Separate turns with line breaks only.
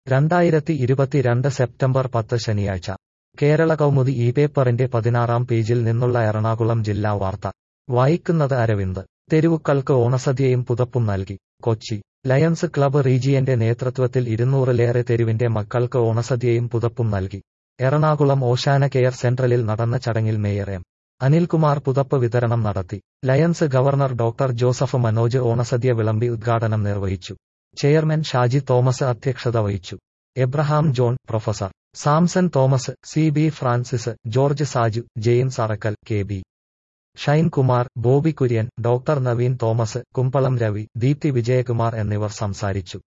രണ്ടായിരത്തി ഇരുപത്തിരണ്ട് സെപ്റ്റംബർ പത്ത് ശനിയാഴ്ച കേരള കൗമുദി ഈ പേപ്പറിന്റെ പതിനാറാം പേജിൽ നിന്നുള്ള എറണാകുളം ജില്ലാ വാർത്ത വായിക്കുന്നത് അരവിന്ദ് തെരുവുക്കൾക്ക് ഓണസദ്യയും പുതപ്പും നൽകി കൊച്ചി ലയൺസ് ക്ലബ്ബ് റീജിയന്റെ നേതൃത്വത്തിൽ ഇരുന്നൂറിലേറെ തെരുവിന്റെ മക്കൾക്ക് ഓണസദ്യയും പുതപ്പും നൽകി എറണാകുളം ഓശാന കെയർ സെൻട്രലിൽ നടന്ന ചടങ്ങിൽ മേയർ എം അനിൽകുമാർ പുതപ്പ് വിതരണം നടത്തി Lions governor doctor Joseph Manoj ഓണസദ്യ വിളമ്പി ഉദ്ഘാടനം നിർവഹിച്ചു ചെയർമാൻ ഷാജി തോമസ് അധ്യക്ഷത വഹിച്ചു Abraham John professor Samson Thomas C B Francis George Saju James Arakkal K B Shine Kumar Bobby Kurian doctor Naveen Thomas Kumbalam Ravi Deepthi Vijayakumar എന്നിവർ സംസാരിച്ചു